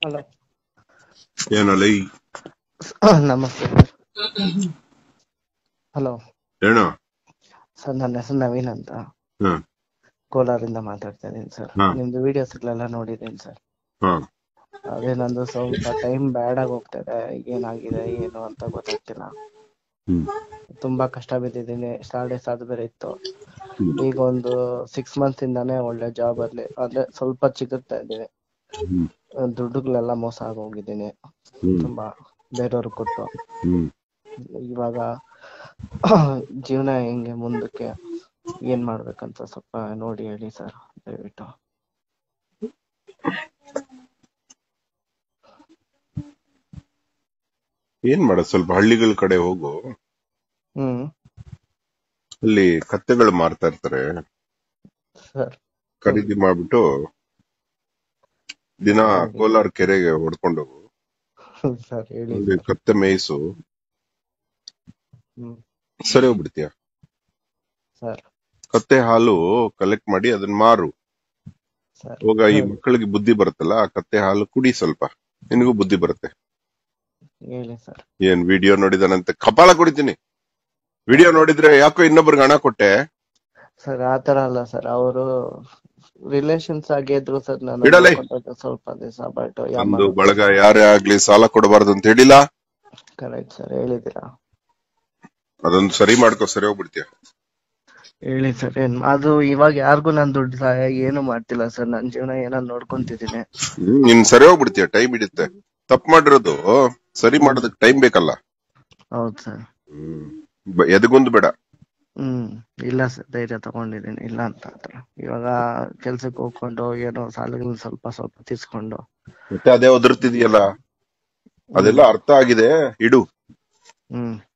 Hello ಏನಲ್ಲ ಈ ನಮಸ್ತೆ ಹಲೋ ಏನು ಸರ್ ನನ್ನ ಹೆಸರು ನವೀನ್ ಅಂತ ಹ್ಮ್ ಕೋಲಾರಿಂದ ಮಾತಾಡ್ತಾ ಇದ್ದೀನಿ ಸರ್ ಹಾ. ನಿಮ್ದು ವಿಡಿಯೋಸ್ಗಳೆಲ್ಲ ನೋಡಿದ್ದೀನಿ ಸರ್ ಹಾ ಅದೇ ನಂದು ಸ್ವಲ್ಪ ಟೈಮ್ ಬ್ಯಾಡ್ ಆಗಿ ಹೋಗ್ತದೆ ಏನಾಗಿದೆ ಏನು ಅಂತ ಗೊತ್ತಾಗ್ತಿಲ್ಲ ಹ್ಮ್ ತುಂಬಾ ಕಷ್ಟ ಬಿದ್ದಿದ್ದೀನಿ ಸ್ಟಾರ್ಡೇಸ್ ಅದು ಬೇರೆ ಇತ್ತು ಹ್ಮ್. ಈಗ ಒಂದು ಸಿಕ್ಸ್ ಮಂತ್ಸ್ ಇಂದಾನೆ ಒಳ್ಳೆ ಜಾಬ್ ಅಲ್ಲಿ ಅಂದ್ರೆ ಸ್ವಲ್ಪ ಚಿಗುರ್ತಾ ಇದ್ದೀನಿ ಹ್ಮ್ ದುಡ್ಡುಗಳೆಲ್ಲ ಮೋಸ ಆಗಿ ಹೋಗಿದ್ದೀನಿ ಹ್ಮ್ ತುಂಬಾ ಬೇರೆಯವ್ರಿಗೆ ಕೊಟ್ಟು ಹ್ಮ್ ಇವಾಗ ಜೀವನ ಹೆಂಗೆ ಮುಂದಕ್ಕೆ ಏನ್ ಮಾಡ್ಬೇಕಂತ ಸ್ವಲ್ಪ ನೋಡಿ ಹೇಳಿ ಸರ್ ದಯವಿಟ್ಟು ಏನ್ ಮಾಡೋದ್ ಸ್ವಲ್ಪ ಹಳ್ಳಿಗಳ ಕಡೆ ಹೋಗು ಹ್ಮ್ ಅಲ್ಲಿ ಕತ್ತೆಗಳು ಮಾರ್ತಾ ಇರ್ತಾರೆ ಸರ್ ಖರೀದಿ ಮಾಡ್ಬಿಟ್ಟು ದಿನ ಕೋಲಾರ ಕೆರೆಗೆ ಹೊಡ್ಕೊಂಡು ಹೋಗು ಸರ್ ಹೇಳಿ ಅಲ್ಲಿ ಕತ್ತೆ ಮೇಯಿಸು ಹ್ಮ್ ಸರಿ ಹೋಗ್ಬಿಡ್ತೀಯ ಸರ್ ಕತ್ತೆ ಹಾಲು ಕಲೆಕ್ಟ್ ಮಾಡಿ ಅದನ್ನ ಮಾರು ಸರ್ ಹೋಗ ಈ ಮಕ್ಕಳಿಗೆ ಬುದ್ಧಿ ಬರುತ್ತಲ್ಲ ಆ ಕತ್ತೆ ಹಾಲು ಕುಡಿ ಸ್ವಲ್ಪ ನಿನಗೂ ಬುದ್ಧಿ ಬರುತ್ತೆ ಹೇಳಿ ಸರ್ ಏನ್ ವಿಡಿಯೋ ನೋಡಿದಾನಂತೆ ಕಪಾಳ ಕುಡಿತೀನಿ ವಿಡಿಯೋ ನೋಡಿದ್ರೆ ಯಾಕೋ ಇನ್ನೊಬ್ರಿಗೆ ಹಣ ಕೊಟ್ಟೆ ಸರ್ ಆತರ ಅಲ್ಲ ಸರ್ ಅವರು ರಿಲೇಷನ್ಸ್ ಆಗಿದ್ರು ಸರ್ ನಾನು ಇಡಲೇ. ನೋಡ್ಕೊಂಡದ್ದು ಸ್ವಲ್ಪ ದಿವಸ ಬಟ್ ಒಂದು ಬಳಗ ಯಾರೇ ಆಗ್ಲಿ ಸಾಲ ಕೊಡಬಾರ್ದು ಅಂತ ಹೇಳಿಲ್ಲ ಕರೆಕ್ಟ್ ಸರ್ ಹೇಳಿದ್ದೀರಾ ಅದೊಂದು ಸರಿ ಮಾಡ್ಕೋ ಸರಿ ಹೋಗ್ಬಿಡ್ತೀಯ ಹೇಳಿ ಸರ್ ಏನ್ ಅದು ಇವಾಗ ಯಾರಿಗೂ ನಾನು ದುಡ್ಡು ಸಹಾಯ ಏನು ಮಾಡ್ತಿಲ್ಲ ಸರ್ ನನ್ನ ಜೀವನ ಏನೋ ನೋಡ್ಕೊಂತಿದ್ದೀನಿ ಹ್ಮ್, ನೀನ್ ಸರಿ ಹೋಗ್ಬಿಡ್ತೀಯ ಟೈಮ್ ಹಿಡಿಯುತ್ತೆ ತಪ್ಪು ಮಾಡಿರೋದು ಸರಿ ಮಾಡೋದಕ್ಕೆ ಟೈಮ್ ಬೇಕಲ್ಲ ಹೌದು ಸರ್ ಹ್ಮ್ ಬ- ಎದೆಗುಂದು ಬೇಡ ಹ್ಮ್ ಇಲ್ಲ ಸರ್ ಧೈರ್ಯ ತಗೊಂಡಿದ್ದೀನಿ ಇಲ್ಲ ಅಂತ ಆತರ ಇವಾಗ ಕೆಲ್ಸಕ್ಕೆ ಹೋಗ್ಕೊಂಡು ಏನೋ ಸಾಲಗಳನ್ನ ಸ್ವಲ್ಪ ಸ್ವಲ್ಪ ತೀರ್ಸ್ಕೊಂಡು ಮತ್ತೆ ಅದೇ ಒದರ್ತಿದೆಯಲ್ಲ ಅದೆಲ್ಲ ಅರ್ಥ ಆಗಿದೆ ಇಡು ಹ್ಮ್